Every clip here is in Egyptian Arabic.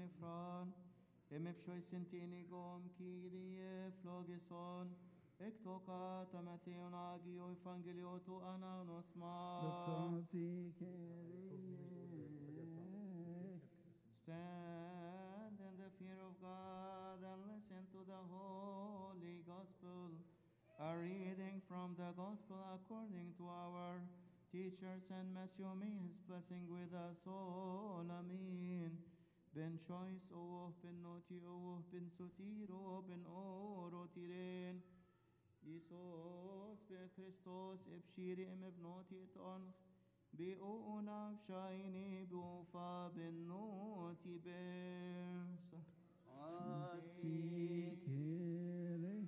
nefran, emepshoi sentinigom Kyrie flogison, Ektoka tamatheon agio evangeliotu ananosma. Doxasi Kyrie. Stand in the fear of God and listen to the holy gospel. A reading from the gospel according to our teachers and Matthew may his blessing with us all. Amen. Ben choice o ben noti o ben sotiro ben oro tiren. Isos be Christos ebshiri em ebnoti et onch. بأوناف شايني بوفا بالنوتي بيرس Si Kyrie.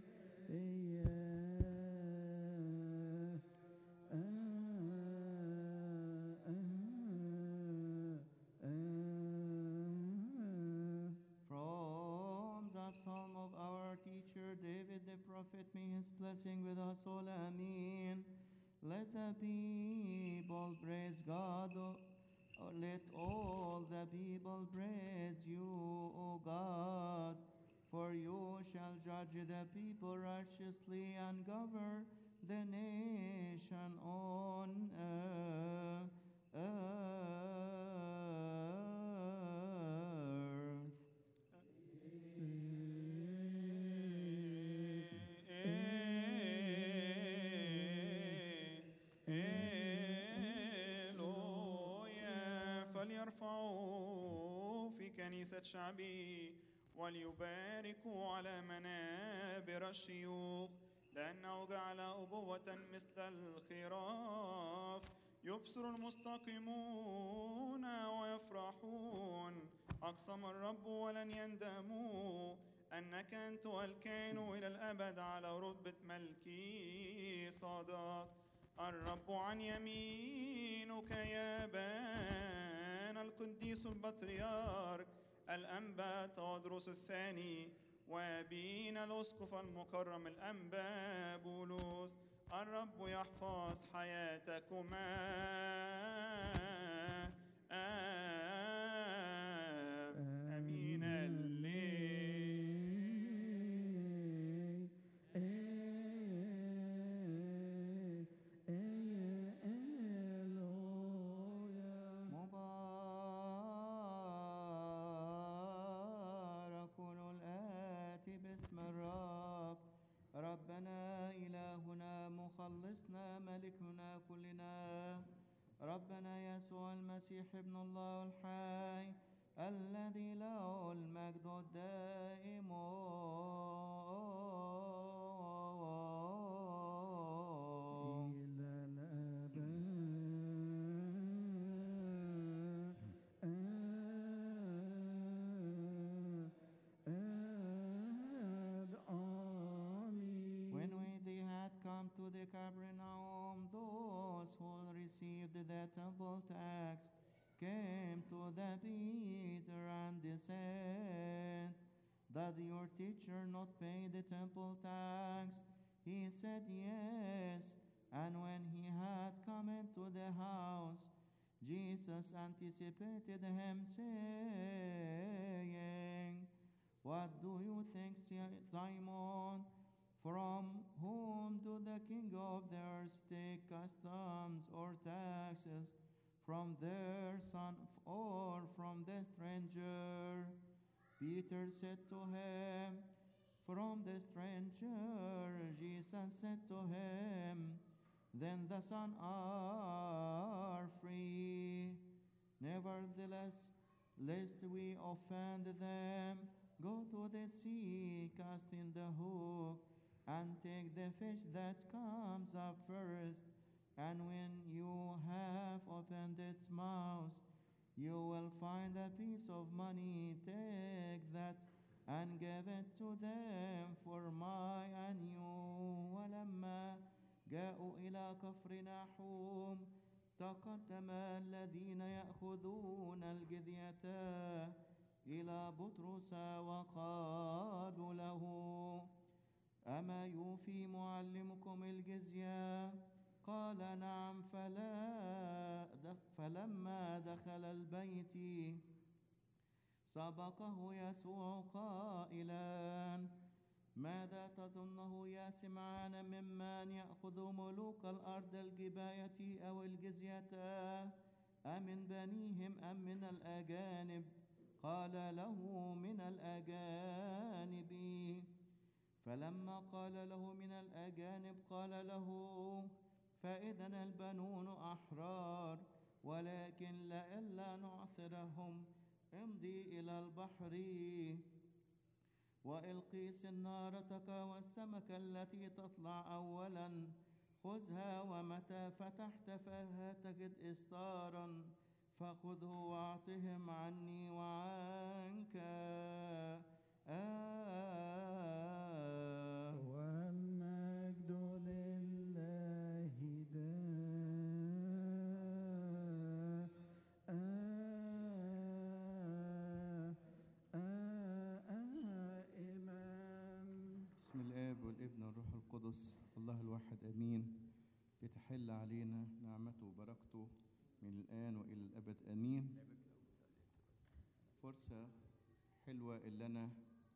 From the psalm of our teacher David the prophet, may his blessing with us all. Amen. Let the people praise God. O- o- Let all the people praise you, O God. For you shall judge the people righteously and govern the nation on earth. earth. هللويا فليرفعوا في كنيسة شعبي وليباركوا على منابر الشيوخ لأنه جعل أبوة مثل الخراف يبصر المستقيمون ويفرحون أقسم الرب ولن يندموا أنك أنت والكائن إلى الأبد على رتبة ملكي صادق الرب عن يمينك يا بان القديس البطريرك الأنبا تودروس الثاني وابينا الأسقف المكرم الأنبا بولس الرب يحفظ حياتكما آمين الليل مبارك الآتي باسم الرب ربنا إلهنا مخلصنا ملكنا كلنا ربنا يسوع المسيح ابن الله الحي الذي له المجد الدائم إلى الأبد آمين When we they had come to the Capernaum, those who received the temple tax came to the Peter and they said, Does your teacher not pay the temple tax? He said, Yes. And when he had come into the house, Jesus anticipated him, saying, What do you think, Si- Simon? From whom do the king of the earth take customs or taxes? From their son or from the stranger? Peter said to him, From the stranger. Jesus said to him, Then the son are free. Nevertheless, lest we offend them, go to the sea, cast in the hook, and take the fish that comes up first. And when you have opened its mouth, you will find a piece of money. Take that and give it to them for my and you. ولما جاءوا إلى كفر نحوم تقدم الذين يأخذون الجزية إلى بطرس وقالوا له أما يوفي معلمكم الجزية قال نعم فلا دخ فلما دخل البيت سبقه يسوع قائلا ماذا تظنه يا سمعان ممن يأخذ ملوك الأرض الجباية أو الجزية أمن بنيهم أم من الأجانب قال له من الأجانب فلما قال له من الأجانب قال له فإذا البنون أحرار ولكن لئلا نعثرهم امضي إلى البحر وإلقي سنارتك والسمك التي تطلع أولا خذها ومتى فتحت فاها تجد إستارا فخذه واعطهم عني وعنك آه والمجد لله دائما بسم الآب والابن والروح القدس الله الواحد أمين لتحل علينا نعمته وبركته من الآن وإلى الأبد أمين فرصة حلوة اللي أنا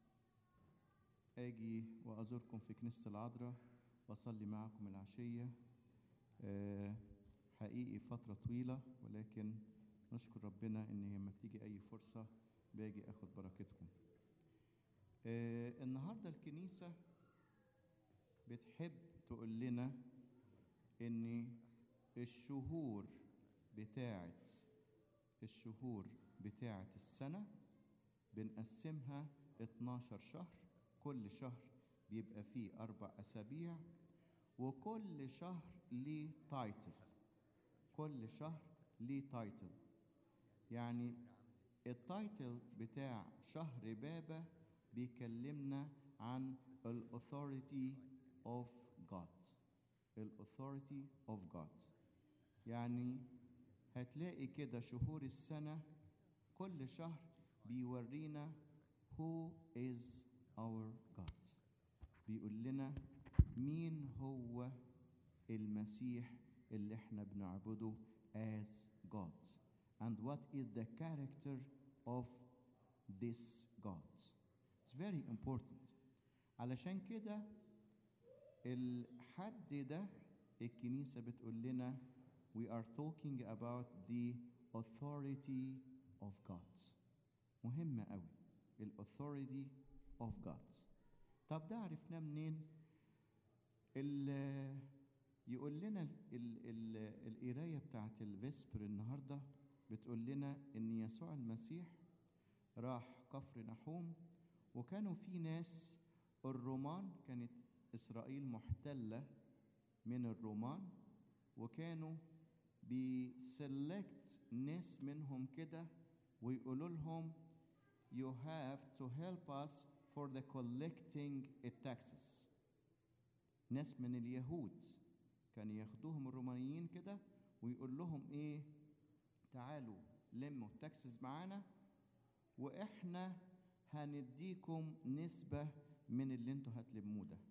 أجي وأزوركم في كنيسة العذراء وأصلي معكم العشية آه، حقيقي فترة طويلة ولكن نشكر ربنا إن لما بتيجي أي فرصة باجي أخد بركتكم آه، النهارده الكنيسة بتحب تقول لنا إن الشهور بتاعت الشهور بتاعت السنة بنقسمها 12 شهر كل شهر بيبقى فيه أربع أسابيع وكل شهر ليه تايتل كل شهر ليه تايتل يعني التايتل بتاع شهر بابا بيكلمنا عن الاثوريتي اوف جاد الاثوريتي اوف جاد يعني هتلاقي كده شهور السنة كل شهر بيورينا who is our God بيقول لنا مين هو المسيح اللي احنا بنعبده as God and what is the character of this God it's very important علشان كده الحد ده الكنيسة بتقول لنا we are talking about the authority of God مهمة قوي ال authority of God طب ده عرفناه منين ال يقول لنا ال ال القراية بتاعت الفيسبر النهاردة بتقول لنا إن يسوع المسيح راح كفر نحوم وكانوا في ناس الرومان كانت إسرائيل محتلة من الرومان وكانوا بيسلكت ناس منهم كده ويقولوا لهم you have to help us for the collecting taxes ناس من اليهود كانوا ياخدوهم الرومانيين كده ويقول لهم ايه تعالوا لموا التاكسز معانا واحنا هنديكم نسبة من اللي انتوا هتلموه ده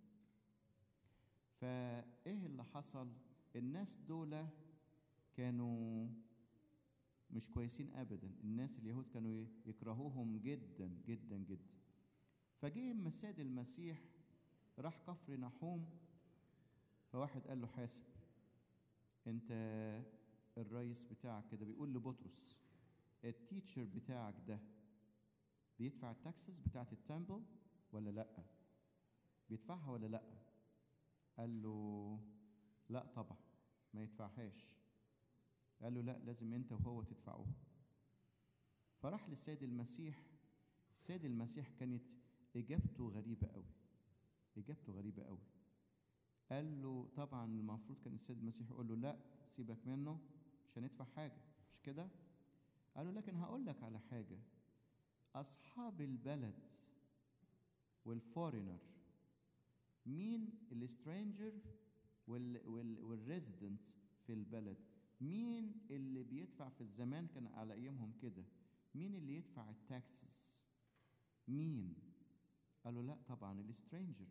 فايه اللي حصل الناس دول كانوا مش كويسين ابدا الناس اليهود كانوا ي- يكرهوهم جدا جدا جدا فجه اما السيد المسيح راح كفر نحوم فواحد قال له حاسب انت الرئيس بتاعك كده بيقول لبطرس التيتشر بتاعك ده بيدفع التاكسس بتاعت التمبل ولا لا بيدفعها ولا لا قال له لا طبعا ما يدفعهاش قال له لا لازم انت وهو تدفعوها فراح للسيد المسيح السيد المسيح كانت اجابته غريبه قوي اجابته غريبه قوي قال له طبعا المفروض كان السيد المسيح يقول له لا سيبك منه مش هندفع حاجه مش كده قال له لكن هقول لك على حاجه اصحاب البلد والفورينر مين السترينجر وال وال والريزيدنتس في البلد مين اللي بيدفع في الزمان كان على ايامهم كده مين اللي يدفع التاكسس مين قالوا لا طبعا السترينجر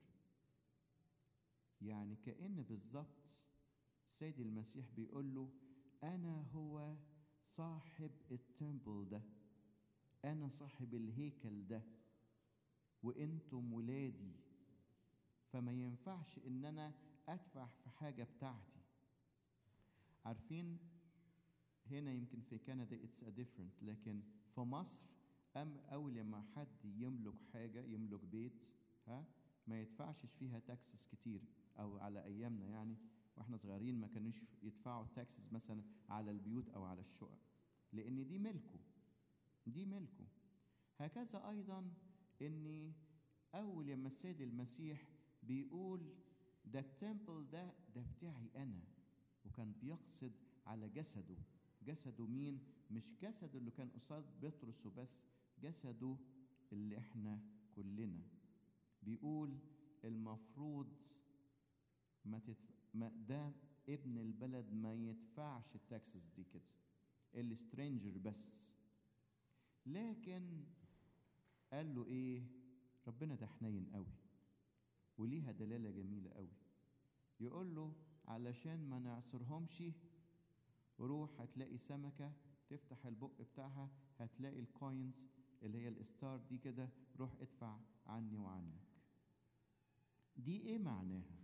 يعني كأن بالظبط سيد المسيح بيقول له أنا هو صاحب التمبل ده انا صاحب الهيكل ده وانتم ولادي فما ينفعش ان انا ادفع في حاجه بتاعتي عارفين هنا يمكن في كندا اتس ا ديفرنت لكن في مصر ام اول لما حد يملك حاجه يملك بيت ها ما يدفعش فيها تاكسس كتير او على ايامنا يعني واحنا صغيرين ما كانوش يدفعوا تاكسس مثلا على البيوت او على الشقق لان دي ملكه دي ملكه هكذا ايضا ان اول لما السيد المسيح بيقول ده التمبل ده ده بتاعي انا وكان بيقصد على جسده جسده مين مش جسده اللي كان قصاد بطرس وبس جسده اللي احنا كلنا بيقول المفروض ما تدفع ما ده ابن البلد ما يدفعش التاكسس دي كده السترينجر بس لكن قال له ايه ربنا ده حنين قوي وليها دلاله جميله قوي يقول له علشان ما نعصرهمش روح هتلاقي سمكه تفتح البق بتاعها هتلاقي الكوينز اللي هي الستار دي كده روح ادفع عني وعنك دي ايه معناها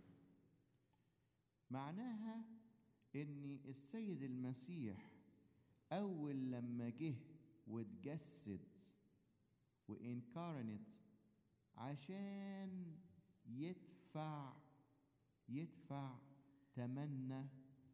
معناها ان السيد المسيح اول لما جه واتجسد وانكارنت عشان يدفع يدفع تمنى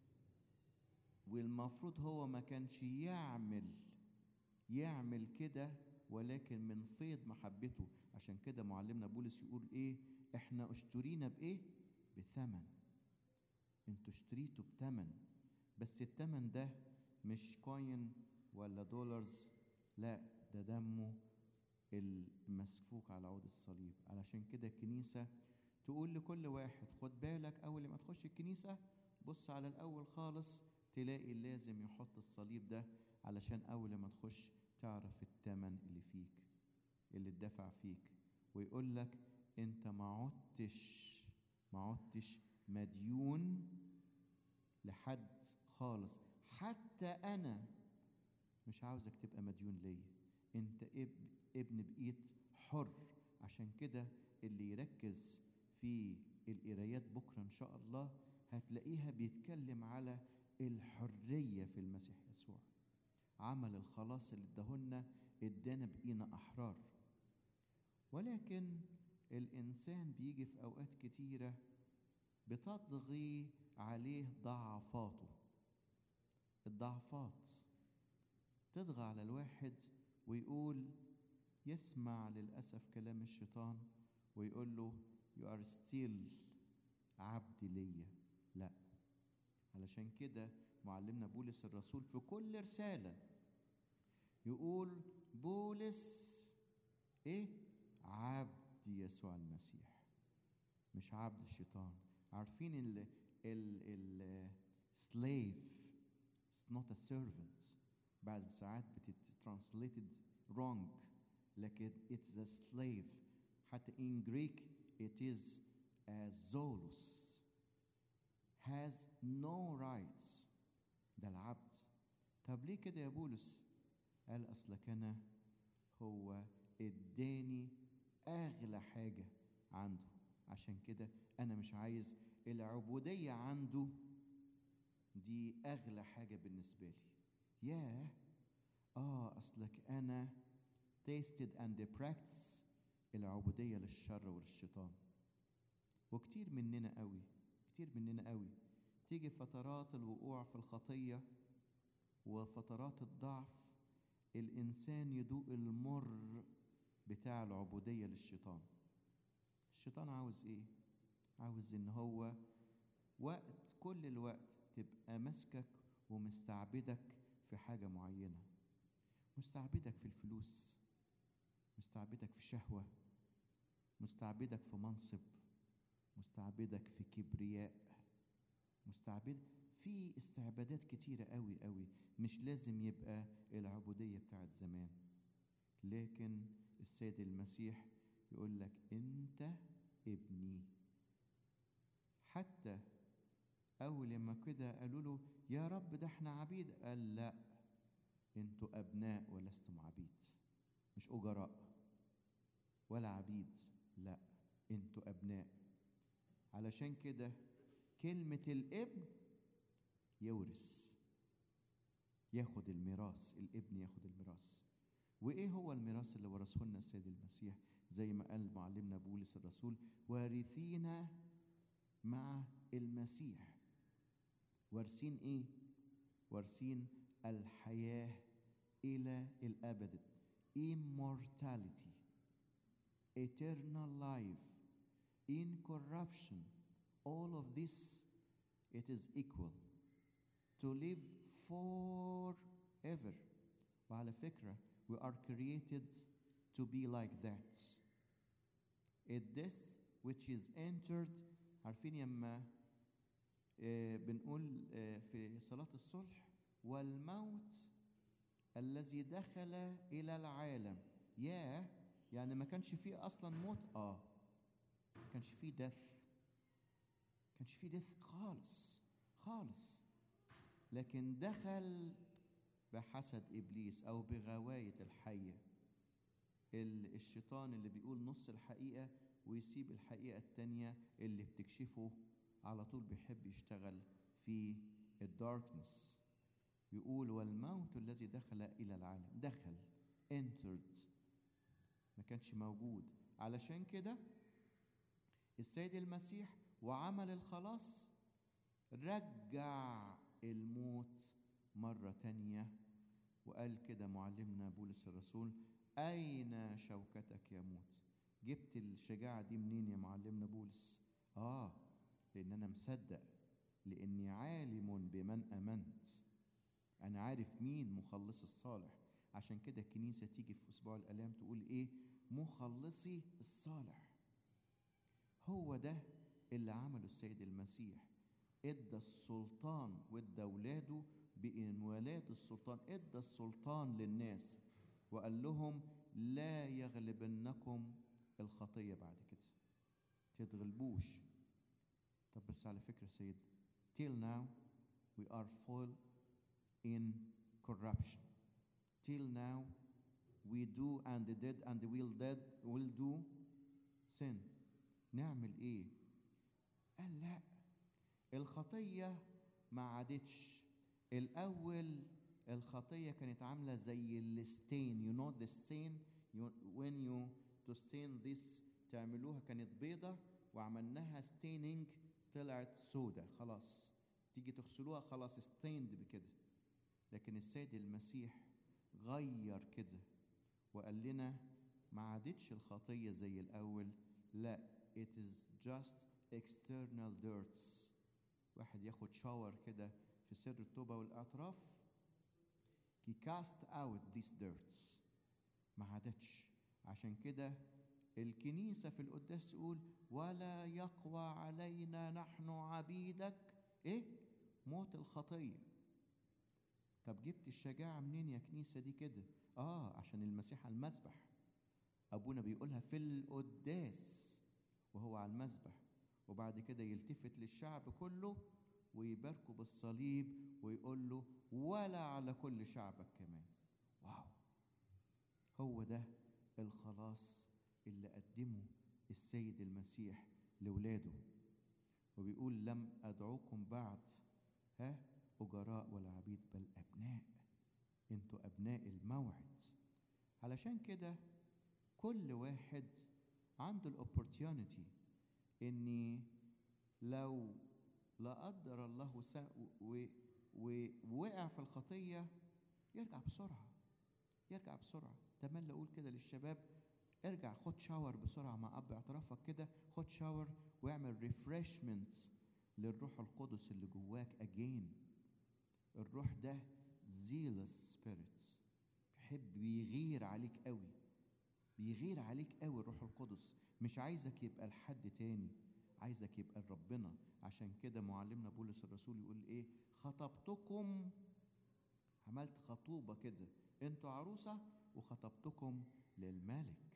والمفروض هو ما كانش يعمل يعمل كده ولكن من فيض محبته عشان كده معلمنا بولس يقول ايه احنا اشترينا بايه بثمن انتوا اشتريتوا بثمن بس الثمن ده مش كوين ولا دولارز لا ده دمه المسفوك على عود الصليب علشان كده الكنيسة تقول لكل واحد خد بالك أول ما تخش الكنيسة بص على الأول خالص تلاقي لازم يحط الصليب ده علشان أول ما تخش تعرف التمن اللي فيك اللي اتدفع فيك ويقول لك انت ما عدتش ما عدتش مديون لحد خالص حتى انا مش عاوزك تبقى مديون ليا انت اب- ابن بايد حر عشان كده اللي يركز في القرايات بكره ان شاء الله هتلاقيها بيتكلم على الحريه في المسيح يسوع عمل الخلاص اللي اداهولنا ادانا بقينا احرار ولكن الانسان بيجي في اوقات كتيره بتطغي عليه ضعفاته الضعفات تطغى على الواحد ويقول يسمع للأسف كلام الشيطان ويقول له you are still عبد ليا لا علشان كده معلمنا بولس الرسول في كل رسالة يقول بولس ايه عبد يسوع المسيح مش عبد الشيطان عارفين ال ال ال slave it's not a servant بعد ساعات بتترانسليتد wrong لكن it's a slave حتى in Greek it is a zolos has no rights ده العبد طب ليه كده يا بولس قال اصلك انا هو اداني اغلى حاجه عنده عشان كده انا مش عايز العبوديه عنده دي اغلى حاجه بالنسبه لي ياه اه اصلك انا tasted and practice العبوديه للشر وللشيطان وكتير مننا قوي كتير مننا قوي تيجي فترات الوقوع في الخطيه وفترات الضعف الانسان يدوق المر بتاع العبوديه للشيطان الشيطان عاوز ايه عاوز ان هو وقت كل الوقت تبقى ماسكك ومستعبدك في حاجه معينه مستعبدك في الفلوس مستعبدك في شهوه مستعبدك في منصب مستعبدك في كبرياء مستعبد في استعبادات كتيرة قوي قوي مش لازم يبقى العبودية بتاعت زمان لكن السيد المسيح يقول لك انت ابني حتى اول ما كده قالوا له يا رب ده احنا عبيد قال لا انتوا ابناء ولستم عبيد مش أجراء ولا عبيد لا انتوا أبناء علشان كده كلمة الابن يورث ياخد الميراث الابن ياخد الميراث وايه هو الميراث اللي ورثه لنا السيد المسيح زي ما قال معلمنا بولس الرسول وارثين مع المسيح وارثين ايه وارثين الحياه الى الابد immortality eternal life incorruption all of this it is equal to live forever وعلى فكرة we are created to be like that it this which is entered عارفين يما آه، بنقول آه، في صلاة الصلح والموت الذي دخل إلى العالم يا يعني ما كانش فيه أصلا موت آه ما كانش فيه دث ما كانش فيه دث خالص خالص لكن دخل بحسد ابليس او بغوايه الحيه ال- الشيطان اللي بيقول نص الحقيقه ويسيب الحقيقه التانيه اللي بتكشفه على طول بيحب يشتغل في الداركنس يقول والموت الذي دخل الى العالم دخل entered ما كانش موجود علشان كده السيد المسيح وعمل الخلاص رجع الموت مرة تانية وقال كده معلمنا بولس الرسول أين شوكتك يا موت جبت الشجاعة دي منين يا معلمنا بولس آه لأن أنا مصدق لأني عالم بمن آمنت أنا عارف مين مخلص الصالح عشان كده الكنيسة تيجي في أسبوع الآلام تقول إيه مخلصي الصالح هو ده اللي عمله السيد المسيح ادى السلطان وادى ولاده بان ولاد السلطان ادى السلطان للناس وقال لهم لا يغلبنكم الخطيه بعد كده تتغلبوش طب بس على فكره سيد till now we are full in corruption till now we do and did and will did will do sin نعمل ايه قال لا الخطيه ما عادتش الاول الخطيه كانت عامله زي الستين you know the stain you, when you to stain this تعملوها كانت بيضه وعملناها staining طلعت سودة خلاص تيجي تغسلوها خلاص stained بكده لكن السيد المسيح غير كده وقال لنا ما عادتش الخطيه زي الاول لا it is just external dirts واحد ياخد شاور كده في سر التوبة والإعتراف he cast out these dirts ما عادتش عشان كده الكنيسة في القداس تقول ولا يقوى علينا نحن عبيدك ايه موت الخطية طب جبت الشجاعة منين يا كنيسة دي كده اه عشان المسيح على المذبح ابونا بيقولها في القداس وهو على المذبح وبعد كده يلتفت للشعب كله ويباركه بالصليب ويقول له ولا على كل شعبك كمان واو هو ده الخلاص اللي قدمه السيد المسيح لولاده وبيقول لم أدعوكم بعد ها أجراء ولا عبيد بل أبناء انتوا أبناء الموعد علشان كده كل واحد عنده الاوبورتيونيتي اني لو لا قدر الله وسا- و- و- ووقع في الخطيه يرجع بسرعه يرجع بسرعه تملي اقول كده للشباب ارجع خد شاور بسرعه مع اب اعترافك كده خد شاور واعمل ريفرشمنت للروح القدس اللي جواك اجين الروح ده زيلس سبيريت بيحب بيغير عليك قوي بيغير عليك قوي الروح القدس مش عايزك يبقى لحد تاني عايزك يبقى لربنا عشان كده معلمنا بولس الرسول يقول ايه خطبتكم عملت خطوبة كده انتوا عروسة وخطبتكم للملك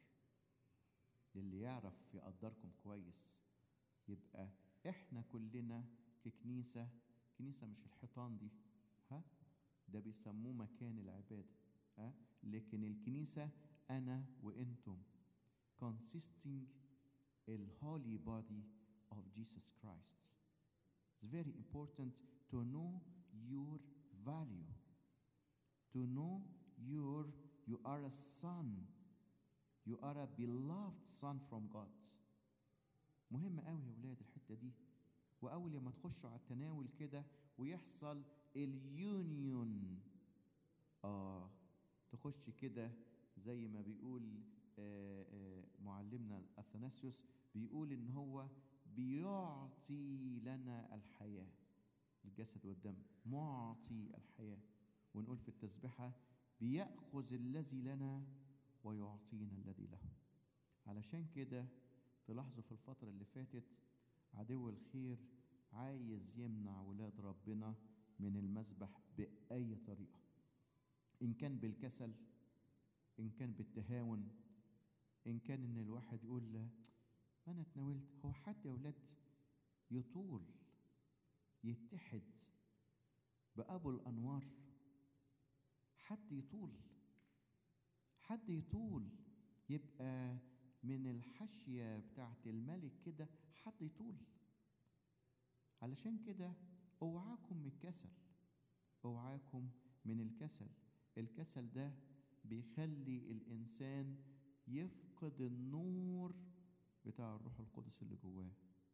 للي يعرف يقدركم كويس يبقى احنا كلنا ككنيسة كنيسة مش الحيطان دي ها ده بيسموه مكان العبادة ها لكن الكنيسة أنا وأنتم consisting the holy body of Jesus Christ. It's very important to know your value, to know your you are a son, you are a beloved son from God. مهم قوي يا ولاد الحته دي واول لما تخشوا على التناول كده ويحصل اليونيون اه تخش كده زي ما بيقول آه آه معلمنا اثناسيوس بيقول ان هو بيعطي لنا الحياه الجسد والدم معطي الحياه ونقول في التسبحه بياخذ الذي لنا ويعطينا الذي له علشان كده تلاحظوا في الفتره اللي فاتت عدو الخير عايز يمنع ولاد ربنا من المسبح باي طريقه ان كان بالكسل ان كان بالتهاون ان كان ان الواحد يقول لا انا اتناولت هو حد يا ولاد يطول يتحد بابو الانوار حد يطول حد يطول يبقى من الحاشيه بتاعت الملك كده حد يطول علشان كده اوعاكم من الكسل اوعاكم من الكسل الكسل ده بيخلي الانسان يفقد النور بتاع الروح القدس اللي جواه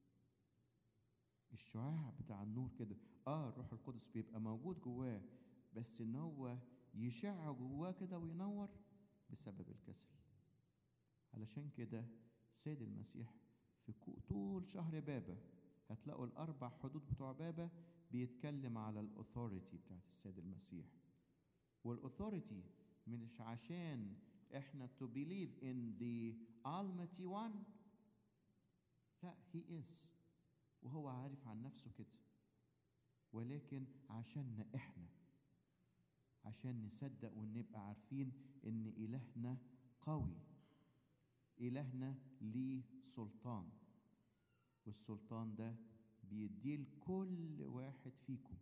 الشعاع بتاع النور كده اه الروح القدس بيبقى موجود جواه بس ان هو يشع جواه كده وينور بسبب الكسل علشان كده سيد المسيح في طول شهر بابا هتلاقوا الاربع حدود بتوع بابا بيتكلم على الاثوريتي بتاعت السيد المسيح والاثوريتي مش عشان احنا to believe in the almighty one لا he is وهو عارف عن نفسه كده ولكن عشاننا احنا عشان نصدق ونبقى عارفين ان الهنا قوي الهنا ليه سلطان والسلطان ده بيديه لكل واحد فيكم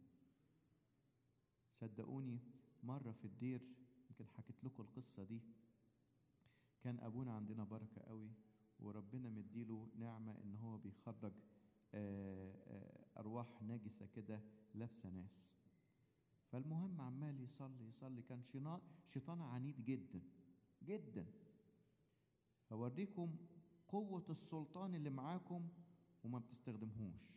صدقوني مرة في الدير يمكن حكيت لكم القصة دي كان أبونا عندنا بركة قوي وربنا مديله نعمة إن هو بيخرج آه، آه، أرواح نجسة كده لابسة ناس فالمهم عمال يصلي يصلي كان شنا- شيطان عنيد جدا جدا هوريكم قوة السلطان اللي معاكم وما بتستخدمهوش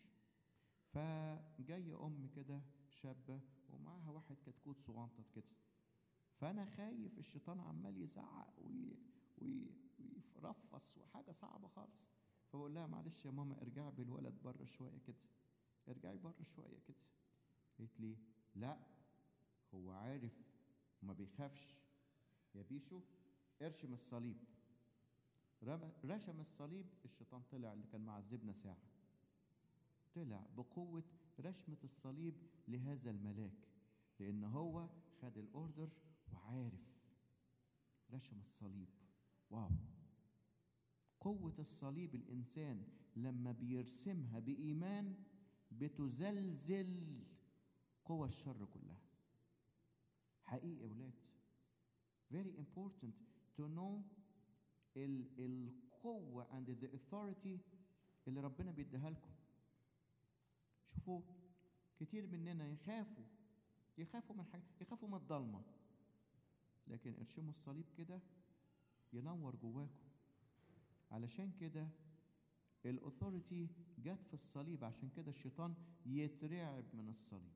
فجاية أم كده شابة ومعاها واحد كتكوت صغنطط كده فأنا خايف الشيطان عمال يزعق وي... وي... ويرفص وحاجة صعبة خالص فبقول لها معلش يا ماما ارجعي بالولد بره شوية كده ارجعي بره شوية كده قالت لي لا هو عارف وما بيخافش يا بيشو ارشم الصليب رم- رشم الصليب الشيطان طلع اللي كان معذبنا ساعة طلع بقوة رشمة الصليب لهذا الملاك لأن هو خد الأوردر وعارف رشم الصليب واو قوة الصليب الإنسان لما بيرسمها بإيمان بتزلزل قوى الشر كلها حقيقي يا ولاد very important to know ال القوة and the authority اللي ربنا بيديها لكم شوفوا كتير مننا يخافوا يخافوا من حاجة يخافوا من الضلمة لكن ارشموا الصليب كده ينور جواكم علشان كده الاثوريتي جت في الصليب عشان كده الشيطان يترعب من الصليب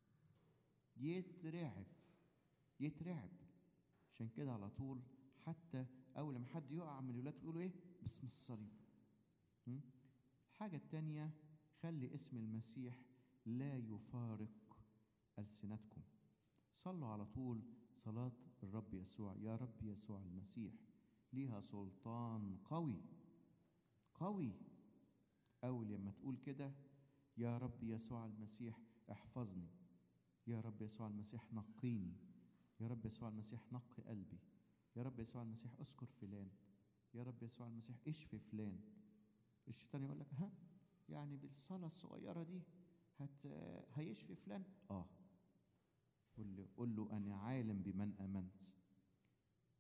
يترعب يترعب عشان كده على طول حتى اول ما حد يقع من الولاد يقولوا ايه باسم الصليب م? الحاجة التانية خلي اسم المسيح لا يفارق ألسنتكم صلوا على طول صلاة الرب يسوع يا رب يسوع المسيح ليها سلطان قوي قوي أول لما تقول كده يا رب يسوع المسيح احفظني يا رب يسوع المسيح نقيني يا رب يسوع المسيح نقي قلبي يا رب يسوع المسيح اذكر فلان يا رب يسوع المسيح اشفي فلان الشيطان يقول لك ها يعني بالصلاة الصغيرة دي هت هيشفي فلان اه قول له قول له انا عالم بمن امنت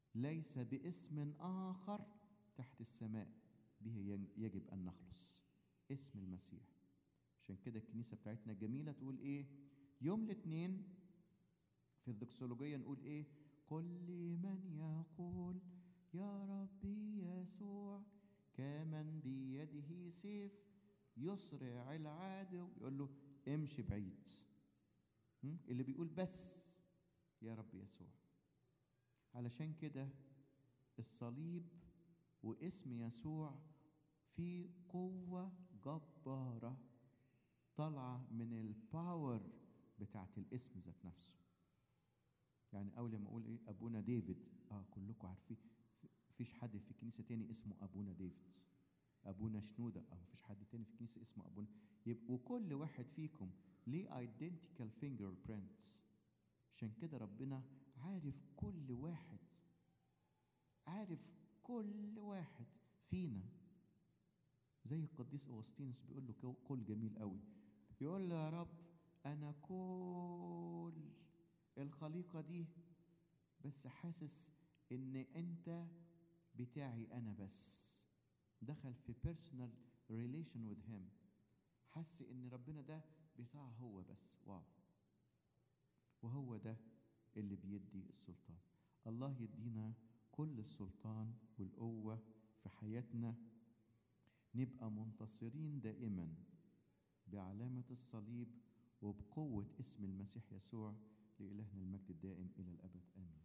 ليس باسم آخر تحت السماء به ين- يجب أن نخلص اسم المسيح عشان كده الكنيسة بتاعتنا جميلة تقول إيه يوم الاثنين في الدكسولوجية نقول إيه كل من يقول يا ربي يسوع كمن بيده سيف يصرع العدو يقول له امشي بعيد م? اللي بيقول بس يا رب يسوع علشان كده الصليب واسم يسوع فيه قوة جبارة طالعة من الباور بتاعت الاسم ذات نفسه يعني أول ما أقول إيه أبونا ديفيد آه كلكم عارفين في- مفيش حد في الكنيسة تاني اسمه أبونا ديفيد أبونا شنودة أو مفيش حد تاني في الكنيسة اسمه أبونا يبقوا كل واحد فيكم ليه identical fingerprints عشان كده ربنا عارف كل واحد عارف كل واحد فينا زي القديس أوسطينوس بيقول له كو- قول جميل قوي يقول له يا رب أنا كل الخليقة دي بس حاسس إن أنت بتاعي أنا بس دخل في personal relation with him حس إن ربنا ده بتاعه هو بس واو وهو ده اللي بيدي السلطان الله يدينا كل السلطان والقوة في حياتنا نبقى منتصرين دائما بعلامة الصليب وبقوة اسم المسيح يسوع لإلهنا المجد الدائم إلى الأبد آمين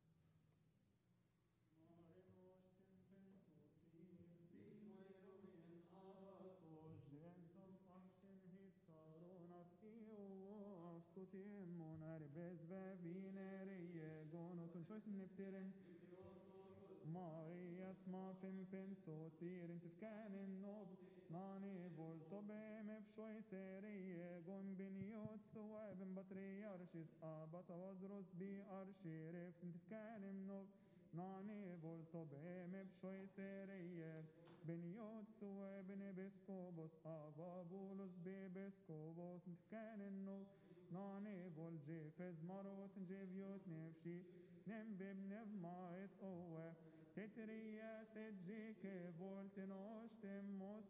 Maria ma fem penso tir inte fkanen nob nani volto bem fshoi serie gon biniot thwa ben patriarchis abata wadros bi arshiref inte fkanen nob nani volto bem fshoi serie biniot thwa ben beskobos ababulos be beskobos inte fkanen nob nani vol jefes marot jeviot nefshi nem bim nev maet owe تتريا سجيك فولتنوشتم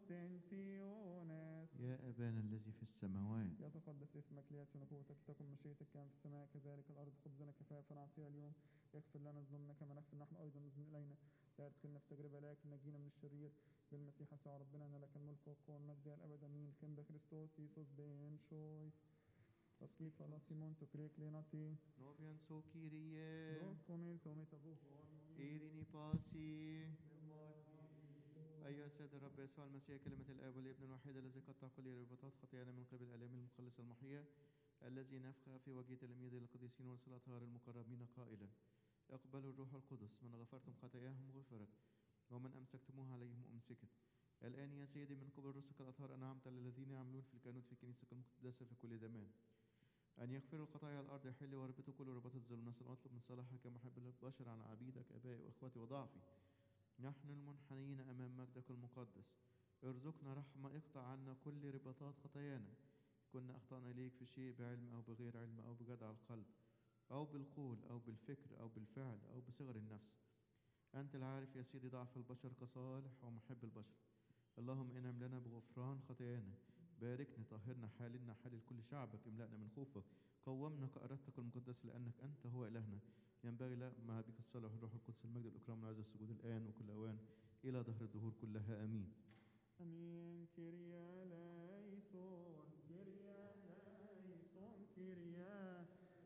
مستنسيونس يا أبانا الذي في السماوات يتقدس اسمك ليأتي نبوتك لتكن مشيئتك كما في السماء كذلك الأرض خبزنا كفافا نعطيها اليوم يغفر لنا ذنوبنا كما نغفر نحن أيضا نذنب إلينا لا تدخلنا في تجربة لكن نجينا من الشرير بالمسيح يسوع ربنا أن لك الملك والقوة والمجد إلى الأبد آمين كم بكريستوس يسوس بين شويس تسكيت فلا سيمون تكريك ليناتي نوبيان سو كيريا روس كوميل تومي تبوه إيريني باسي أيها السيد الرب يسوع المسيح كلمة الآب والابن الوحيد الذي قطع كل رباطات خطايانا من قبل آلام المخلص المحيا الذي نفخ في وجه تلاميذ القديسين ورسل الأطهار المقربين قائلا اقبلوا الروح القدس من غفرتم خطاياهم غفرت ومن أمسكتموها عليهم أمسكت الآن يا سيدي من قبل رسلك الأطهار أنعمت للذين يعملون في الكهنوت في كنيستك المقدسة في كل زمان أن يغفروا الخطايا على الأرض يحل وربطوا كل رباط الظلم نسأل واطلب من صلاحك محب البشر عن عبيدك أبائي وإخوتي وضعفي نحن المنحنين أمام مجدك المقدس ارزقنا رحمة اقطع عنا كل رباطات خطايانا كنا أخطأنا إليك في شيء بعلم أو بغير علم أو بجدع القلب أو بالقول أو بالفكر أو بالفعل أو بصغر النفس أنت العارف يا سيدي ضعف البشر كصالح ومحب البشر اللهم انعم لنا بغفران خطايانا باركنا طهرنا حالنا حال كل شعبك املأنا من خوفك قومنا كأرادتك المقدس لأنك أنت هو إلهنا ينبغي لنا بك الصلاة والروح القدس المجد والإكرام والعز والسجود الآن وكل أوان إلى دهر الدهور كلها آمين Amen. Kyria eleison, Kyria eleison, Kyria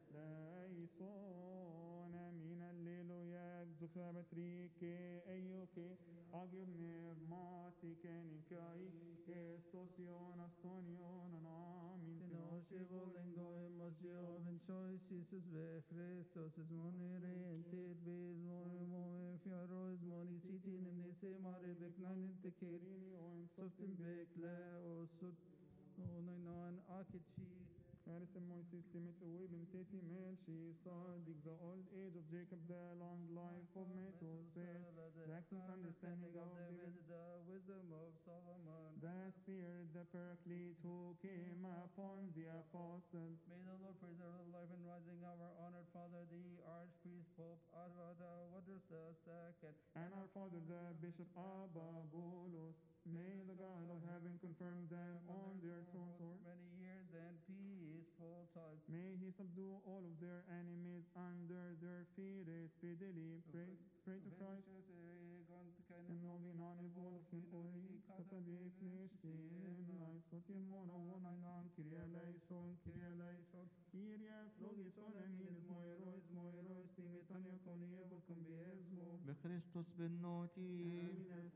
eleison. Amen. Alleluia. Zuxra metrike, eioke, agib nevmatike, nikai, kestos astonion, amin. Tenoshe volengo emosio ben choice Jesus ve Christos es monere entit vid mori mori fjaros mori sitin em nese mare beknanin te kerini oen softin bekle o sut onai non akichi Harrison Moises Timothy Wibin Teti Melchi Sadik the old age of Jacob the long life of Methuselah the excellent understanding of David the wisdom of Solomon. the Spirit the Paraclete who came upon the apostles May the Lord preserve the life and rising of our honored father, the Archpriest Pope Arvada Waters the second, and our father the Bishop Abba Bulus. May the God of heaven confirm them on their thrones for or many years and peaceful times. May he subdue all of their enemies under their feet speedily. Pray, pray to Christ. En novinan i volken oi katabe flestin ai sotim mono vonanan kyrie eleison kyrie eleison kyrie flogison eminis moirois moirois timitania konie volkum biesmo بخريستوس بالنوتي Amines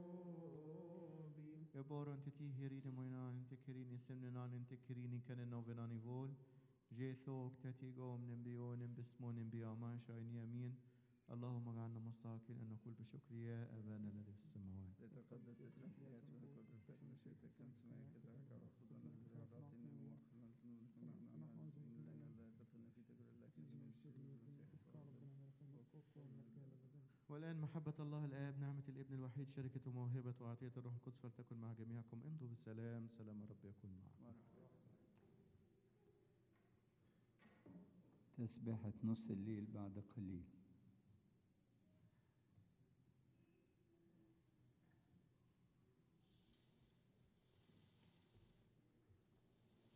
shobi يبور انت تيهرين موينان انت كريني سمنان انت كريني كان نوفناني فول جيثوك تتي قوم نبيون بسمون بيامان شاين يمين اللهم اجعلنا مستحقين ان نقول بشكر يا ابانا الذي في السماوات لتقدس اسمك ياتي وتكن تكن مشيئتك كما في السماء كذلك على الارض خذنا اعطينا واغفر لنا ذنوبنا كما نعلم لنا لا تدخلنا في تجربه لكن من الشرير والآن محبة الله الآب نعمة الابن الوحيد شركة وموهبة وعطية الروح القدس فلتكن مع جميعكم امضوا بالسلام سلام الرب يكون معكم تسبحة نص الليل بعد قليل